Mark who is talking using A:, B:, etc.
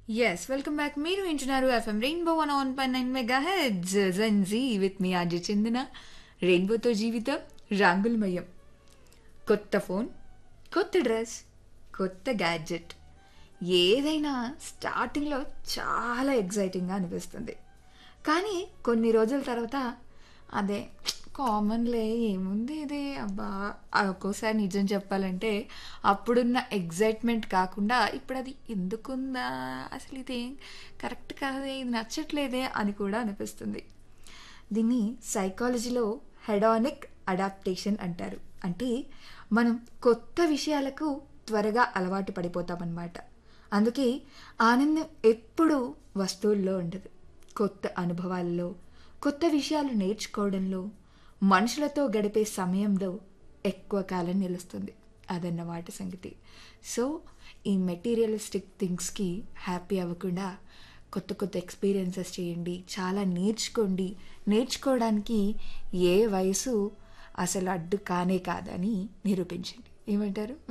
A: yes welcome back మీరు వింటున్నారు FM rainbow one on pie nine mega heads Gen Z with మీ RJ చెందిన రెయిన్బోతో జీవితం రంగులమయం కొత్త ఫోన్ కొత్త డ్రెస్ కొత్త గ్యాడ్జెట్ ఏదైనా స్టార్టింగ్లో చాలా ఎగ్జైటింగ్గా అనిపిస్తుంది కానీ కొన్ని రోజుల తర్వాత అదే కామన్లే ఏముంది ఇది అబ్బా ఆ ఒక్కోసారి నిజం చెప్పాలంటే అప్పుడున్న ఎగ్జైట్మెంట్ కాకుండా ఇప్పుడు అది ఎందుకుందా అసలు ఇది కరెక్ట్ కాదే ఇది నచ్చట్లేదే అని కూడా అనిపిస్తుంది దీన్ని సైకాలజీలో హెడానిక్ అడాప్టేషన్ అంటారు అంటే మనం కొత్త విషయాలకు త్వరగా అలవాటు పడిపోతామన్నమాట అందుకే ఆనందం ఎప్పుడూ వస్తువుల్లో ఉండదు కొత్త అనుభవాల్లో కొత్త విషయాలు నేర్చుకోవడంలో మనుషులతో గడిపే సమయంలో ఎక్కువ కాలం నిలుస్తుంది అదన్నమాట సంగతి సో ఈ మెటీరియలిస్టిక్ థింగ్స్కి హ్యాపీ అవ్వకుండా కొత్త కొత్త ఎక్స్పీరియన్సెస్ చేయండి చాలా నేర్చుకోండి నేర్చుకోవడానికి ఏ వయసు అసలు అడ్డు కానే కాదని నిరూపించండి ఏమంటారు